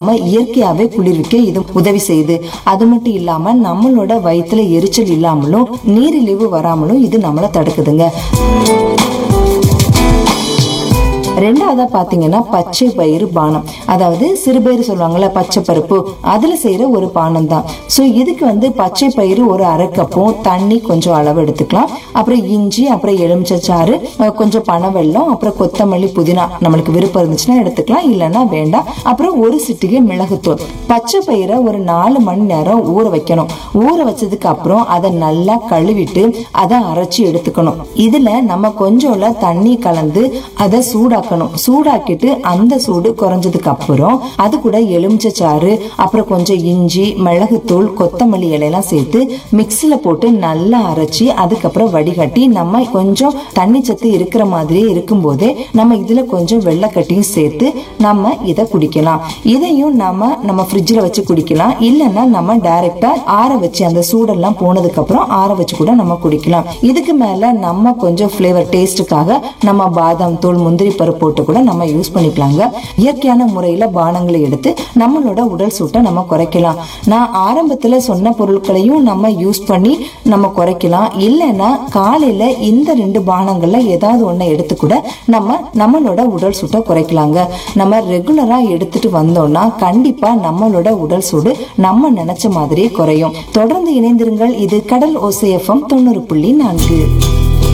நம்ம இயற்கையாவே குளிர்விக்க இது உதவி செய்யுது அது மட்டும் இல்லாம நம்மளோட வயித்துல எரிச்சல் இல்லாமலும் நீரிழிவு வராமலும் இது நம்மளை தடுக்குதுங்க ரெண்டாவதா பாத்தீங்கன்னா பச்சை பயிறு பானம் அதாவது சிறுபயிறு சொல்லுவாங்கல்ல பச்சை பருப்பு அதுல செய்யற ஒரு பானம் தான் சோ இதுக்கு வந்து பச்சை பயிறு ஒரு அரை கப்பும் தண்ணி கொஞ்சம் அளவு எடுத்துக்கலாம் அப்புறம் இஞ்சி அப்புறம் எலுமிச்சைச்சாறு அஹ் கொஞ்சம் பனவெல்லம் அப்புறம் கொத்தமல்லி புதினா நம்மளுக்கு விருப்பம் இருந்துச்சுன்னா எடுத்துக்கலாம் இல்லைன்னா வேண்டாம் அப்புறம் ஒரு சிட்டிகை மிளகுத்தூள் பச்சை பயிரை ஒரு நாலு மணி நேரம் ஊற வைக்கணும் ஊற வச்சதுக்கு அப்புறம் அதை நல்லா கழுவிட்டு அதை அரைச்சி எடுத்துக்கணும் இதுல நம்ம கொஞ்சோல தண்ணி கலந்து அதை சூடாக்கணும் சூடாக்கிட்டு அந்த சூடு குறைஞ்சதுக்கு அப்புறம் அது கூட எலுமிச்சை சாறு அப்புறம் கொஞ்சம் இஞ்சி மிளகுத்தூள் கொத்தமல்லி இலையெல்லாம் சேர்த்து மிக்ஸில போட்டு நல்லா அரைச்சி அதுக்கப்புறம் வடிகட்டி நம்ம கொஞ்சம் தண்ணி சத்து இருக்கிற மாதிரியே இருக்கும்போதே நம்ம இதுல கொஞ்சம் வெள்ளைக்கட்டியும் சேர்த்து நம்ம இதை குடிக்கலாம் இதையும் நாம நம்ம ஃப்ரிட்ஜில் வச்சு குடிக்கலாம் இல்லைன்னா நம்ம டைரக்டா ஆற வச்சு அந்த சூடெல்லாம் போனதுக்கு அப்புறம் ஆற வச்சு கூட நம்ம குடிக்கலாம் இதுக்கு மேல நம்ம கொஞ்சம் ஃப்ளேவர் டேஸ்ட்டுக்காக நம்ம பாதாம் தூள் முந்திரி பருப்பு போட்டு கூட நம்ம யூஸ் பண்ணிக்கலாங்க இயற்கையான முறையில பானங்களை எடுத்து நம்மளோட உடல் சூட்டை நம்ம குறைக்கலாம் நான் ஆரம்பத்துல சொன்ன பொருட்களையும் நம்ம யூஸ் பண்ணி நம்ம குறைக்கலாம் இல்லைன்னா காலையில இந்த ரெண்டு பானங்கள்ல ஏதாவது ஒண்ணை எடுத்து கூட நம்ம நம்மளோட உடல் சூட்டை குறைக்கலாங்க நம்ம ரெகுலரா எடுத்துட்டு வந்தோம்னா கண்டிப்பா நம்மளோட உடல் சூடு நம்ம நினைச்ச மாதிரியே குறையும் தொடர்ந்து இணைந்திருங்கள் இது கடல் ஓசைஎஃப்எம் தொண்ணூறு புள்ளி நான்கு